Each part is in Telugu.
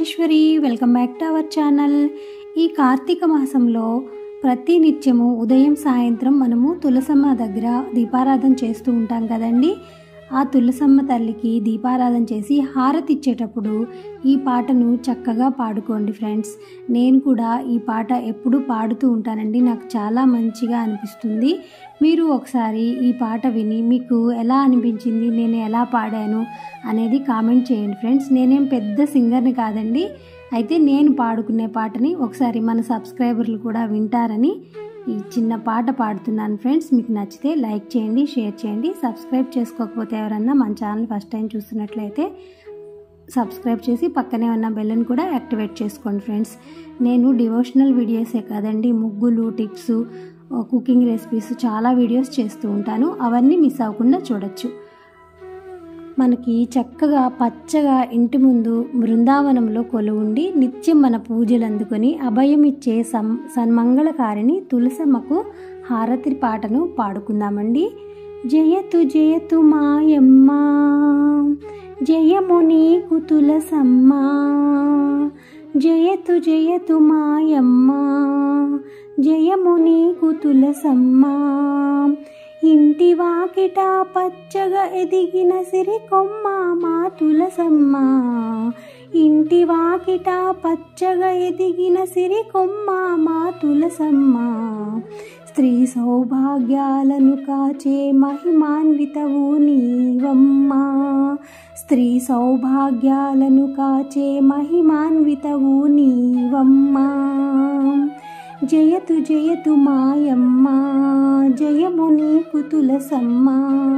Maheshwari welcome back to our channel ఈ కార్తీక మాసంలో ప్రతి నిత్యము ఉదయం సాయంత్రం మనము తులసమ్మ దగ్గర దీపారాధన చేస్తూ ఉంటాం కదండి ఆ తులసమ్మ తల్లికి దీపారాధన చేసి హారతి ఇచ్చేటప్పుడు ఈ పాటను చక్కగా పాడుకోండి ఫ్రెండ్స్ నేను కూడా ఈ పాట ఎప్పుడూ పాడుతూ ఉంటానండి నాకు చాలా మంచిగా అనిపిస్తుంది మీరు ఒకసారి ఈ పాట విని మీకు ఎలా అనిపించింది నేను ఎలా పాడాను అనేది కామెంట్ చేయండి ఫ్రెండ్స్ నేనేం పెద్ద సింగర్ని కాదండి అయితే నేను పాడుకునే పాటని ఒకసారి మన సబ్స్క్రైబర్లు కూడా వింటారని ఈ చిన్న పాట పాడుతున్నాను ఫ్రెండ్స్ మీకు నచ్చితే లైక్ చేయండి షేర్ చేయండి సబ్స్క్రైబ్ చేసుకోకపోతే ఎవరన్నా మన ఛానల్ ఫస్ట్ టైం చూస్తున్నట్లయితే సబ్స్క్రైబ్ చేసి పక్కనే ఉన్న బెల్లని కూడా యాక్టివేట్ చేసుకోండి ఫ్రెండ్స్ నేను డివోషనల్ వీడియోసే కాదండి ముగ్గులు టిప్స్ కుకింగ్ రెసిపీస్ చాలా వీడియోస్ చేస్తూ ఉంటాను అవన్నీ మిస్ అవ్వకుండా చూడొచ్చు మనకి చక్కగా పచ్చగా ఇంటి ముందు బృందావనంలో కొలువుండి నిత్యం మన పూజలు అందుకొని అభయం ఇచ్చే సం సన్మంగళకారిణి తులసమ్మకు హారతి పాటను పాడుకుందామండి జయతు జయతు మాయమ్మ జయము నీకు తులసమ్మ జయతు జయతు మాయమ్మ జయము నీకు తులసమ్మ ఇంటి వాకిట పచ్చగా ఎదిగిన సిరి కొమ్మ మా తులసమ్మ ఇంటి వాకిట పచ్చగా ఎదిగిన సిరి కొమ్మ మా తులసమ్మ స్త్రీ సౌభాగ్యాలను కాచే మహిమాన్వితవు నీవమ్మ స్త్రీ సౌభాగ్యాలను కాచే మహిమాన్వితవు నీవమ్మ జయతు జయతు మాయమ్మ జయము నీకు తులసమ్మ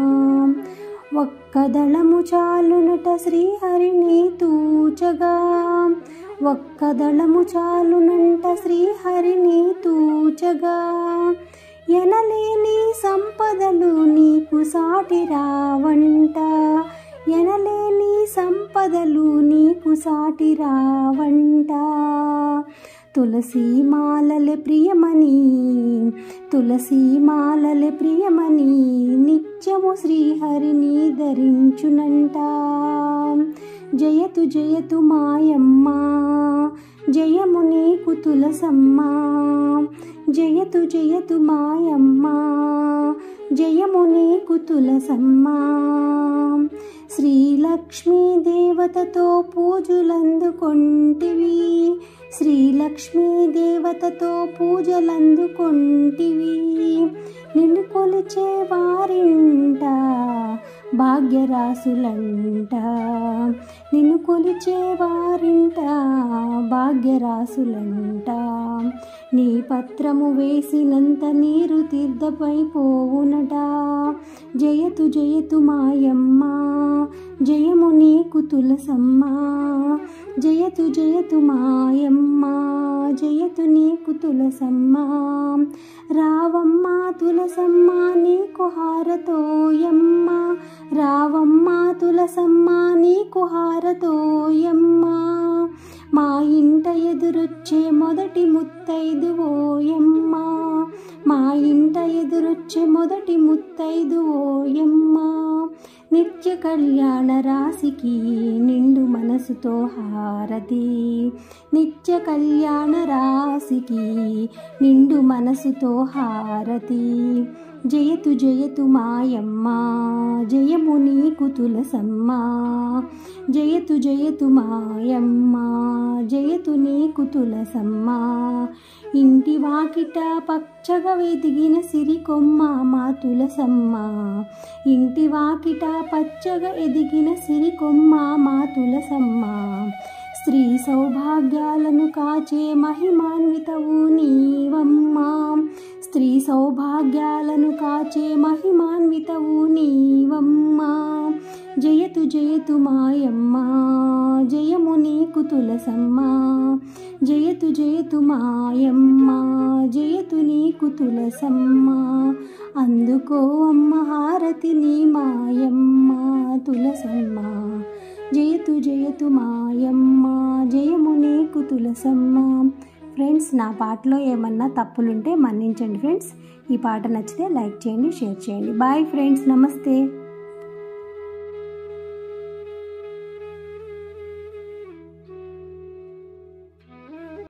ఒక్కదళము చాలునట శ్రీహరిని తూచగా ఒక్కదళము చాలునంట శ్రీహరిని తూచగా ఎనలేని సంపదలు నీకు సాటి రావంట ఎనలేని సంపదలు నీకు సాటి రావంట తులసి మాలలే ప్రియమణి తులసి మాలలే ప్రియమణి నిత్యము శ్రీహరిని ధరించునంట జయతు జయతు మాయమ్మ జయము నీకు తులసమ్మ జయతు జయతు మాయమ్మ జయము నీకు తులసమ్మ శ్రీలక్ష్మీ దేవతతో పూజలందుకొంటివి శ్రీలక్ష్మీ దేవతతో పూజలందుకొంటివి నిన్ను కొలిచే వారింట భాగ్యరాసులంట నిన్ను కొలిచే వారింట భాగ్యరాసులంట నీ పత్రము వేసినంత నీరు తీర్థపై పోవునట జయతు జయతు మాయమ్మ జయము నీకు తులసమ్మ జయతు జయతు మాయమ్మ జయతు నీకు తులసమ్మ రావమ్మ తులసమ్మ నీకు హారతోయమ్మ రావమ్మ తులసమ్మ నీకు హారతోయమ్మ మా ఇంట ఎదురొచ్చే మొదటి ముత్తైదు ఓయమ్మ మా ఇంట ఎదురొచ్చే మొదటి ముత్తైదు ఓయమ్మ నిత్య కళ్యాణ రాశికి నిండు మనసుతో హారతి నిత్య కళ్యాణ రాశికి నిండు మనసుతో హారతి జయతు జయతు మాయమ్మ జయము నీకు తులసమ్మ జయతు జయతు మాయమ్మ జయతు నీకు తులసమ్మ ఇంటి వాకిట పచ్చగా వెదిగిన సిరి కొమ్మ మా తులసమ్మ ఇంటి వాకిట పచ్చగా ఎదిగిన సిరి కొమ్మ మా తులసమ్మ స్త్రీ సౌభాగ్యాలను కాచే మహిమాన్వితవు నీవమ్మ స్త్రీ సౌభాగ్యాలను కాచే మహిమాన్వితవు నీవమ్మ జయతు జయతు మాయమ్మ జయము నీకు తులసమ్మ జయతు జయతు మాయమ్మ జయతు నీకు తులసమ్మ అందుకో అమ్మ హారతి నీ మాయమ్మ తులసమ్మ జయతు జయతు మాయమ్మ జయము నీకు తులసమ్మ ఫ్రెండ్స్ నా పాటలో ఏమన్నా తప్పులుంటే మన్నించండి ఫ్రెండ్స్ ఈ పాట నచ్చితే లైక్ చేయండి షేర్ చేయండి బాయ్ ఫ్రెండ్స్ నమస్తే